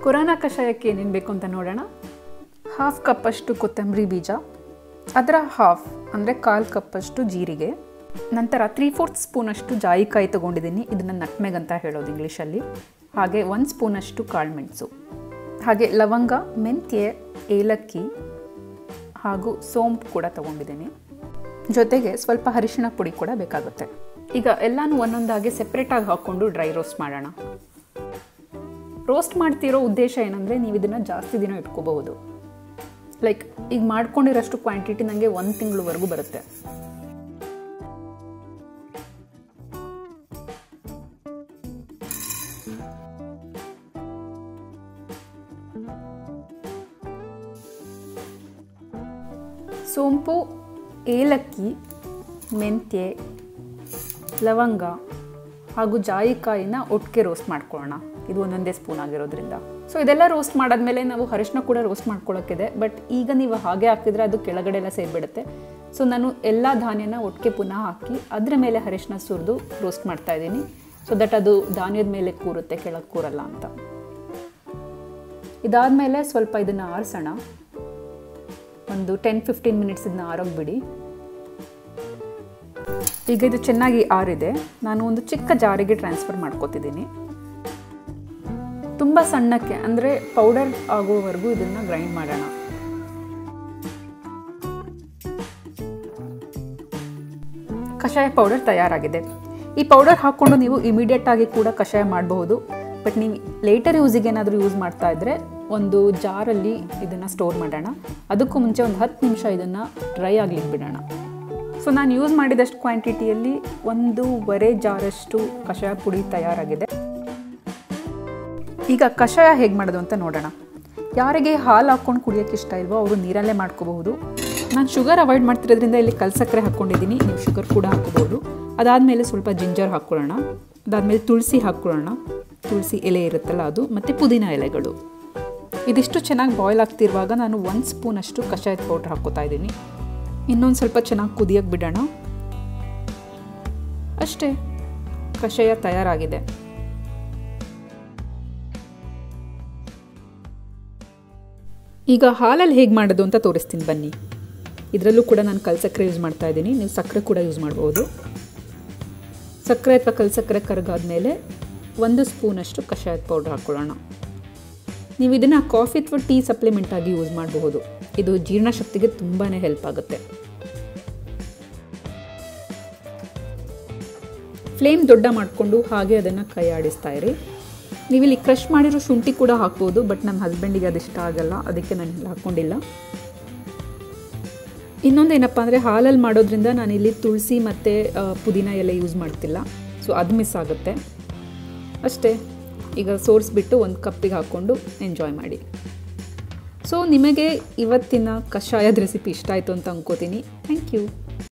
corona ಕಷಾಯಕ್ಕೆ ಏನೇನು ಬೇಕು ಅಂತ ನೋಡೋಣ ಹಾಫ್ ಕಪ್ಪಷ್ಟು ಕೊತ್ತಂಬರಿ ಬೀಜ ಅದರ ಹಾಫ್ ಅಂದರೆ ಕಾಲು ಕಪ್ಪಷ್ಟು ಜೀರಿಗೆ ನಂತರ ತ್ರೀ ಫೋರ್ತ್ ಸ್ಪೂನಷ್ಟು ಜಾಯಿಕಾಯಿ ತೊಗೊಂಡಿದ್ದೀನಿ ಇದನ್ನು ನಟ್ಮೆಗ್ ಅಂತ ಹೇಳೋದು ಇಂಗ್ಲೀಷಲ್ಲಿ ಹಾಗೆ ಒಂದು ಸ್ಪೂನಷ್ಟು ಕಾಳುಮೆಣಸು ಹಾಗೆ ಲವಂಗ ಮೆಂತ್ಯೆ ಏಲಕ್ಕಿ ಹಾಗೂ ಸೋಂಪು ಕೂಡ ತೊಗೊಂಡಿದ್ದೀನಿ ಜೊತೆಗೆ ಸ್ವಲ್ಪ ಅರಿಶಿಣ ಪುಡಿ ಕೂಡ ಬೇಕಾಗುತ್ತೆ ಈಗ ಎಲ್ಲನೂ ಒಂದೊಂದಾಗಿ ಸೆಪ್ರೇಟಾಗಿ ಹಾಕ್ಕೊಂಡು ಡ್ರೈ ರೋಸ್ಟ್ ಮಾಡೋಣ ರೋಸ್ಟ್ ಮಾಡ್ತಿರೋ ಉದ್ದೇಶ ಏನಂದರೆ ನೀವು ಇದನ್ನು ಜಾಸ್ತಿ ದಿನ ಇಟ್ಕೋಬಹುದು ಲೈಕ್ ಈಗ ಮಾಡ್ಕೊಂಡಿರೋಷ್ಟು ಕ್ವಾಂಟಿಟಿ ನನಗೆ ಒಂದು ತಿಂಗಳವರೆಗೂ ಬರುತ್ತೆ ಸೋಂಪು ಏಲಕ್ಕಿ ಮೆಂತ್ಯೆ ಲವಂಗ ಹಾಗೂ ಜಾಯಿಕಾಯಿನ ಒಟ್ಟಿಗೆ ರೋಸ್ಟ್ ಮಾಡ್ಕೊಳ್ಳೋಣ ಇದು ಒಂದೊಂದೇ ಸ್ಪೂನ್ ಆಗಿರೋದ್ರಿಂದ ಸೊ ಇದೆಲ್ಲ ರೋಸ್ಟ್ ಮಾಡಾದ್ಮೇಲೆ ನಾವು ಅರಿಶಿನ ಕೂಡ ರೋಸ್ಟ್ ಮಾಡ್ಕೊಳ್ಳೋಕ್ಕಿದೆ ಬಟ್ ಈಗ ನೀವು ಹಾಗೆ ಹಾಕಿದ್ರೆ ಅದು ಕೆಳಗಡೆ ಎಲ್ಲ ಸೇರಿಬಿಡುತ್ತೆ ಸೊ ನಾನು ಎಲ್ಲ ಧಾನ್ಯನ ಒಟ್ಟಿಗೆ ಪುನಃ ಹಾಕಿ ಅದರ ಮೇಲೆ ಅರಿಶಿನ ಸುರಿದು ರೋಸ್ಟ್ ಮಾಡ್ತಾ ಇದ್ದೀನಿ ಸೊ ದಟ್ ಅದು ಧಾನ್ಯದ ಮೇಲೆ ಕೂರುತ್ತೆ ಕೆಳಗೆ ಕೂರಲ್ಲ ಅಂತ ಇದಾದಮೇಲೆ ಸ್ವಲ್ಪ ಇದನ್ನು ಆರಿಸೋಣ ಒಂದು ಟೆನ್ ಫಿಫ್ಟೀನ್ ಮಿನಿಟ್ಸ್ ಇದನ್ನ ಆರೋಗಿ ಬಿಡಿ ಈಗ ಇದು ಚೆನ್ನಾಗಿ ಆರಿದೆ ನಾನು ಒಂದು ಚಿಕ್ಕ ಜಾರಿಗೆ ಟ್ರಾನ್ಸ್ಫರ್ ಮಾಡ್ಕೋತಿದ್ದೀನಿ ತುಂಬ ಸಣ್ಣಕ್ಕೆ ಅಂದರೆ ಪೌಡರ್ ಆಗೋವರೆಗೂ ಇದನ್ನು ಗ್ರೈಂಡ್ ಮಾಡೋಣ ಕಷಾಯ ಪೌಡರ್ ತಯಾರಾಗಿದೆ ಈ ಪೌಡರ್ ಹಾಕ್ಕೊಂಡು ನೀವು ಇಮಿಡಿಯೇಟ್ ಆಗಿ ಕೂಡ ಕಷಾಯ ಮಾಡಬಹುದು ಬಟ್ ನೀವು ಲೇಟರ್ ಯೂಸಿಗೆ ಏನಾದರೂ ಯೂಸ್ ಮಾಡ್ತಾ ಇದ್ದರೆ ಒಂದು ಜಾರಲ್ಲಿ ಇದನ್ನು ಸ್ಟೋರ್ ಮಾಡೋಣ ಅದಕ್ಕೂ ಮುಂಚೆ ಒಂದು ಹತ್ತು ನಿಮಿಷ ಇದನ್ನು ಡ್ರೈ ಆಗ್ಲಿಕ್ಕೆ ಬಿಡೋಣ ಸೊ ನಾನು ಯೂಸ್ ಮಾಡಿದಷ್ಟು ಕ್ವಾಂಟಿಟಿಯಲ್ಲಿ ಒಂದೂವರೆ ಜಾರಷ್ಟು ಕಷಾಯ ಪುಡಿ ತಯಾರಾಗಿದೆ ಈಗ ಕಷಾಯ ಹೇಗೆ ಮಾಡೋದು ಅಂತ ನೋಡೋಣ ಯಾರಿಗೆ ಹಾಲು ಹಾಕ್ಕೊಂಡು ಕುಡಿಯೋಕ್ಕೆ ಇಷ್ಟ ಇಲ್ವೋ ಅವರು ನೀರಲ್ಲೇ ಮಾಡ್ಕೋಬಹುದು ನಾನು ಶುಗರ್ ಅವಾಯ್ಡ್ ಮಾಡ್ತಿರೋದ್ರಿಂದ ಇಲ್ಲಿ ಕಲ್ಸಕ್ಕರೆ ಹಾಕ್ಕೊಂಡಿದ್ದೀನಿ ನೀವು ಶುಗರ್ ಕೂಡ ಹಾಕೋಬಹುದು ಅದಾದಮೇಲೆ ಸ್ವಲ್ಪ ಜಿಂಜರ್ ಹಾಕ್ಕೊಳ್ಳೋಣ ಅದಾದಮೇಲೆ ತುಳಸಿ ಹಾಕ್ಕೊಳ್ಳೋಣ ತುಳಸಿ ಎಲೆ ಇರುತ್ತಲ್ಲ ಅದು ಮತ್ತು ಪುದೀನ ಎಲೆಗಳು ಇದಿಷ್ಟು ಚೆನ್ನಾಗಿ ಬಾಯ್ಲ್ ಆಗ್ತಿರುವಾಗ ನಾನು ಒಂದು ಸ್ಪೂನಷ್ಟು ಕಷಾಯದ ಪೌಡ್ರ್ ಹಾಕ್ಕೋತಾ ಇದ್ದೀನಿ ಇನ್ನೊಂದು ಸ್ವಲ್ಪ ಚೆನ್ನಾಗಿ ಕುದಿಯೋಕ್ಕೆ ಬಿಡೋಣ ಅಷ್ಟೇ ಕಷಾಯ ತಯಾರಾಗಿದೆ ಈಗ ಹಾಲಲ್ಲಿ ಹೇಗೆ ಮಾಡೋದು ಅಂತ ತೋರಿಸ್ತೀನಿ ಬನ್ನಿ ಇದರಲ್ಲೂ ಕೂಡ ನಾನು ಕಲ್ಸಕ್ಕರೆ ಯೂಸ್ ಮಾಡ್ತಾ ಇದ್ದೀನಿ ನೀವು ಸಕ್ಕರೆ ಕೂಡ ಯೂಸ್ ಮಾಡ್ಬೋದು ಸಕ್ಕರೆ ಅಥವಾ ಕಲ್ಸಕ್ಕರೆ ಕರಗಾದ್ಮೇಲೆ ಒಂದು ಸ್ಪೂನಷ್ಟು ಕಷಾಯದ ಪೌಡ್ರ್ ಹಾಕ್ಕೊಳ್ಳೋಣ ನೀವು ಇದನ್ನು ಕಾಫಿ ಅಥವಾ ಟೀ ಸಪ್ಲಿಮೆಂಟ್ ಆಗಿ ಯೂಸ್ ಮಾಡಬಹುದು ಇದು ಜೀರ್ಣಶಕ್ತಿಗೆ ತುಂಬಾ ಹೆಲ್ಪ್ ಆಗುತ್ತೆ ಫ್ಲೇಮ್ ದೊಡ್ಡ ಮಾಡಿಕೊಂಡು ಹಾಗೆ ಅದನ್ನು ಕೈ ಆಡಿಸ್ತಾ ಇರಿ ನೀವಿಲ್ಲಿ ಕ್ರಷ್ ಮಾಡಿರೋ ಶುಂಠಿ ಕೂಡ ಹಾಕ್ಬೋದು ಬಟ್ ನನ್ನ ಹಸ್ಬೆಂಡಿಗೆ ಅದು ಇಷ್ಟ ಆಗಲ್ಲ ಅದಕ್ಕೆ ನಾನು ಇಲ್ಲಿ ಹಾಕ್ಕೊಂಡಿಲ್ಲ ಇನ್ನೊಂದೇನಪ್ಪ ಅಂದರೆ ಹಾಲಲ್ಲಿ ಮಾಡೋದ್ರಿಂದ ನಾನಿಲ್ಲಿ ತುಳಸಿ ಮತ್ತು ಪುದೀನ ಎಲೆ ಯೂಸ್ ಮಾಡ್ತಿಲ್ಲ ಸೊ ಅದು ಮಿಸ್ ಆಗುತ್ತೆ ಅಷ್ಟೇ ಈಗ ಸೋರಿಸ್ಬಿಟ್ಟು ಒಂದು ಕಪ್ಪಿಗೆ ಹಾಕ್ಕೊಂಡು ಎಂಜಾಯ್ ಮಾಡಿ ಸೊ ನಿಮಗೆ ಇವತ್ತಿನ ಕಷಾಯದ ರೆಸಿಪಿ ಇಷ್ಟ ಆಯಿತು ಅಂತ ಅಂದ್ಕೋತೀನಿ ಥ್ಯಾಂಕ್ ಯು